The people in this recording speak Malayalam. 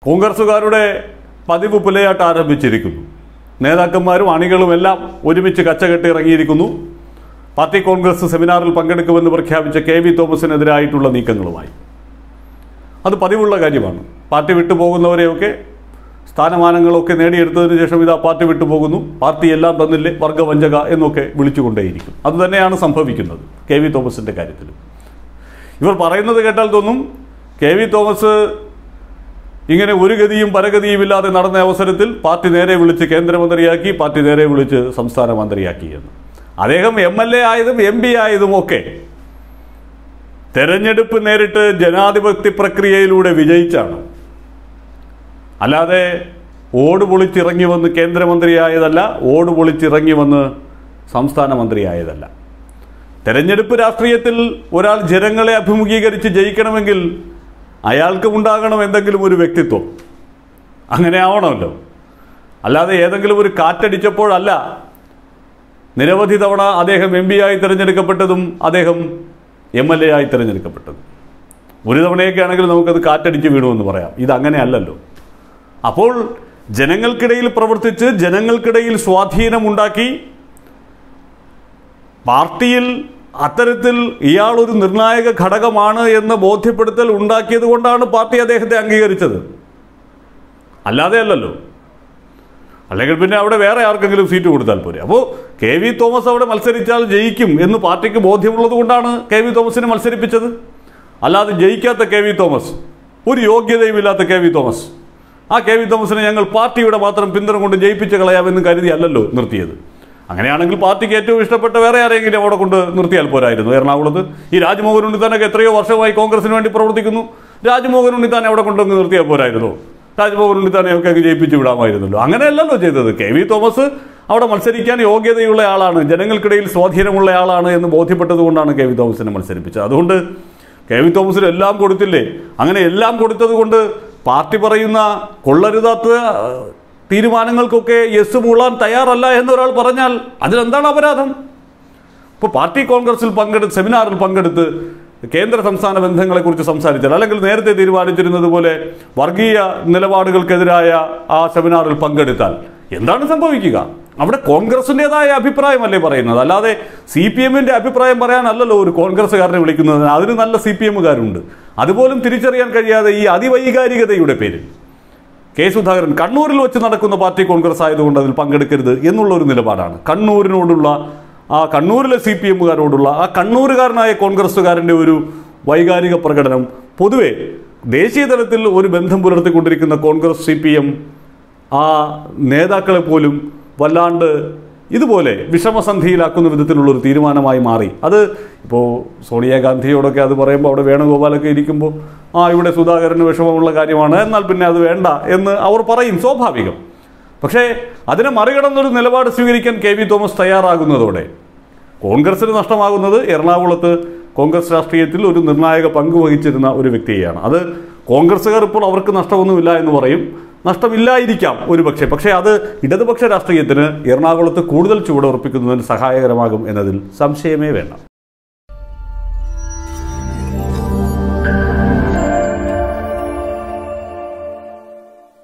കോൺഗ്രസുകാരുടെ പതിവ് പുലയാട്ട് ആരംഭിച്ചിരിക്കുന്നു നേതാക്കന്മാരും അണികളും എല്ലാം ഒരുമിച്ച് കച്ചകെട്ടി ഇറങ്ങിയിരിക്കുന്നു പാർട്ടി കോൺഗ്രസ് സെമിനാറിൽ പങ്കെടുക്കുമെന്ന് പ്രഖ്യാപിച്ച കെ വി തോമസിനെതിരായിട്ടുള്ള നീക്കങ്ങളുമായി അത് പതിവുള്ള കാര്യമാണ് പാർട്ടി വിട്ടുപോകുന്നവരെയൊക്കെ സ്ഥാനമാനങ്ങളൊക്കെ നേടിയെടുത്തതിന് ശേഷം ഇതാ പാർട്ടി വിട്ടുപോകുന്നു പാർട്ടി എല്ലാം തന്നില്ലേ വർഗവഞ്ചക എന്നൊക്കെ വിളിച്ചുകൊണ്ടേയിരിക്കും അതുതന്നെയാണ് സംഭവിക്കുന്നത് കെ വി തോമസിൻ്റെ കാര്യത്തിൽ ഇവർ പറയുന്നത് കേട്ടാൽ തോന്നും കെ വി തോമസ് ഇങ്ങനെ ഒരു ഗതിയും പരഗതിയും ഇല്ലാതെ നടന്ന അവസരത്തിൽ പാർട്ടി നേരെ വിളിച്ച് കേന്ദ്രമന്ത്രിയാക്കി പാർട്ടി നേരെ വിളിച്ച് സംസ്ഥാന മന്ത്രിയാക്കി എന്ന് അദ്ദേഹം എം എൽ എ ആയതും എം പി ആയതും ഒക്കെ തെരഞ്ഞെടുപ്പ് നേരിട്ട് ജനാധിപത്യ പ്രക്രിയയിലൂടെ വിജയിച്ചാണ് അല്ലാതെ ഓട് പൊളിച്ചിറങ്ങി വന്ന് കേന്ദ്രമന്ത്രിയായതല്ല ഓട് പൊളിച്ചിറങ്ങി വന്ന് സംസ്ഥാന മന്ത്രിയായതല്ല തെരഞ്ഞെടുപ്പ് രാഷ്ട്രീയത്തിൽ ഒരാൾ ജനങ്ങളെ അഭിമുഖീകരിച്ച് ജയിക്കണമെങ്കിൽ അയാൾക്കും ഉണ്ടാകണം എന്തെങ്കിലും ഒരു വ്യക്തിത്വം അങ്ങനെ ആവണമല്ലോ അല്ലാതെ ഏതെങ്കിലും ഒരു കാറ്റടിച്ചപ്പോഴല്ല നിരവധി തവണ അദ്ദേഹം എം പി ആയി തിരഞ്ഞെടുക്കപ്പെട്ടതും അദ്ദേഹം എം എൽ എ ആയി തിരഞ്ഞെടുക്കപ്പെട്ടതും ഒരു തവണയൊക്കെ ആണെങ്കിൽ നമുക്കത് കാറ്റടിച്ച് വീണുവെന്ന് പറയാം ഇത് അങ്ങനെയല്ലല്ലോ അപ്പോൾ ജനങ്ങൾക്കിടയിൽ പ്രവർത്തിച്ച് ജനങ്ങൾക്കിടയിൽ സ്വാധീനമുണ്ടാക്കി പാർട്ടിയിൽ അത്തരത്തിൽ ഇയാൾ ഒരു നിർണായക ഘടകമാണ് എന്ന ബോധ്യപ്പെടുത്തൽ ഉണ്ടാക്കിയത് കൊണ്ടാണ് പാർട്ടി അദ്ദേഹത്തെ അംഗീകരിച്ചത് അല്ലാതെ അല്ലല്ലോ അല്ലെങ്കിൽ പിന്നെ അവിടെ വേറെ ആർക്കെങ്കിലും സീറ്റ് കൊടുത്താൽ പോരെ അപ്പോൾ കെ വി തോമസ് അവിടെ മത്സരിച്ചാൽ ജയിക്കും എന്ന് പാർട്ടിക്ക് ബോധ്യമുള്ളത് കൊണ്ടാണ് കെ വി തോമസിനെ മത്സരിപ്പിച്ചത് അല്ലാതെ ജയിക്കാത്ത കെ വി തോമസ് ഒരു യോഗ്യതയുമില്ലാത്ത കെ വി തോമസ് ആ കെ വി തോമസിനെ ഞങ്ങൾ പാർട്ടിയുടെ മാത്രം പിന്തുണ കൊണ്ട് ജയിപ്പിച്ച് കളയാമെന്ന് കരുതി അല്ലല്ലോ നിർത്തിയത് അങ്ങനെയാണെങ്കിൽ പാർട്ടിക്ക് ഏറ്റവും ഇഷ്ടപ്പെട്ട വേറെ ആരെങ്കിലും അവിടെ കൊണ്ട് നിർത്തിയാൽ പോരായിരുന്നു എറണാകുളത്ത് ഈ രാജ്മോഹൻ ഉണ്ണിത്താനൊക്കെ എത്രയോ വർഷമായി കോൺഗ്രസിന് വേണ്ടി പ്രവർത്തിക്കുന്നു രാജ്മോഹൻ ഉണ്ണിത്താനെ അവിടെ കൊണ്ടങ്ങ് നിർത്തിയാൽ പോരായിരുന്നു രാജ്മോഹൻ ഉണ്ണിത്താനെയൊക്കെ അങ്ങ് ജയിപ്പിച്ച് വിടാമായിരുന്നല്ലോ അങ്ങനെയല്ലല്ലോ ചെയ്തത് കെ വി തോമസ് അവിടെ മത്സരിക്കാൻ യോഗ്യതയുള്ള ആളാണ് ജനങ്ങൾക്കിടയിൽ സ്വാധീനമുള്ള ആളാണ് എന്ന് ബോധ്യപ്പെട്ടത് കൊണ്ടാണ് കെ വി തോമസിനെ മത്സരിപ്പിച്ചത് അതുകൊണ്ട് കെ വി തോമസിന് എല്ലാം കൊടുത്തില്ലേ അങ്ങനെ എല്ലാം കൊടുത്തത് കൊണ്ട് പാർട്ടി പറയുന്ന കൊള്ളരുതാത്ത ഏഹ്, തീരുമാനങ്ങൾക്കൊക്കെ യെസ് മൂളാൻ തയ്യാറല്ല എന്നൊരാൾ പറഞ്ഞാൽ അതിലെന്താണ് അപരാധം ഇപ്പോൾ പാർട്ടി കോൺഗ്രസിൽ പങ്കെടുത്ത് സെമിനാറിൽ പങ്കെടുത്ത് കേന്ദ്ര സംസ്ഥാന ബന്ധങ്ങളെക്കുറിച്ച് സംസാരിച്ചാൽ അല്ലെങ്കിൽ നേരത്തെ തീരുമാനിച്ചിരുന്നത് പോലെ വർഗീയ നിലപാടുകൾക്കെതിരായ ആ സെമിനാറിൽ പങ്കെടുത്താൽ എന്താണ് സംഭവിക്കുക അവിടെ കോൺഗ്രസിൻ്റെതായ അഭിപ്രായമല്ലേ പറയുന്നത് അല്ലാതെ സി പി എമ്മിൻ്റെ അഭിപ്രായം പറയാനല്ലല്ലോ ഒരു കോൺഗ്രസ്സുകാരനെ വിളിക്കുന്നത് അതിന് നല്ല സി പി എമ്മുകാരുണ്ട് അതുപോലും തിരിച്ചറിയാൻ കഴിയാതെ ഈ അതിവൈകാരികതയുടെ പേരിൽ കെ സുധാകരൻ കണ്ണൂരിൽ വെച്ച് നടക്കുന്ന പാർട്ടി കോൺഗ്രസ് ആയതുകൊണ്ട് അതിൽ പങ്കെടുക്കരുത് എന്നുള്ള ഒരു നിലപാടാണ് കണ്ണൂരിനോടുള്ള ആ കണ്ണൂരിലെ സി പി എമ്മുകാരോടുള്ള ആ കണ്ണൂരുകാരനായ കോൺഗ്രസ്സുകാരൻ്റെ ഒരു വൈകാരിക പ്രകടനം പൊതുവെ ദേശീയ തലത്തിൽ ഒരു ബന്ധം പുലർത്തിക്കൊണ്ടിരിക്കുന്ന കോൺഗ്രസ് സി പി എം ആ നേതാക്കളെ പോലും വല്ലാണ്ട് ഇതുപോലെ വിഷമസന്ധിയിലാക്കുന്ന വിധത്തിലുള്ള ഒരു തീരുമാനമായി മാറി അത് ഇപ്പോൾ സോണിയാഗാന്ധിയോടൊക്കെ അത് പറയുമ്പോൾ അവിടെ വേണുഗോപാലൊക്കെ ഇരിക്കുമ്പോൾ ആ ഇവിടെ സുധാകരന് വിഷമമുള്ള കാര്യമാണ് എന്നാൽ പിന്നെ അത് വേണ്ട എന്ന് അവർ പറയും സ്വാഭാവികം പക്ഷേ അതിനെ മറികടന്നൊരു നിലപാട് സ്വീകരിക്കാൻ കെ വി തോമസ് തയ്യാറാകുന്നതോടെ കോൺഗ്രസിന് നഷ്ടമാകുന്നത് എറണാകുളത്ത് കോൺഗ്രസ് രാഷ്ട്രീയത്തിൽ ഒരു നിർണായക പങ്ക് വഹിച്ചിരുന്ന ഒരു വ്യക്തിയെയാണ് അത് കോൺഗ്രസ്സുകാർ ഇപ്പോൾ അവർക്ക് നഷ്ടമൊന്നുമില്ല എന്ന് പറയും നഷ്ടമില്ലായിരിക്കാം ഒരു പക്ഷേ പക്ഷേ അത് ഇടതുപക്ഷ രാഷ്ട്രീയത്തിന് എറണാകുളത്ത് കൂടുതൽ ചുവടുറപ്പിക്കുന്നതിന് സഹായകരമാകും എന്നതിൽ സംശയമേ വേണ്ട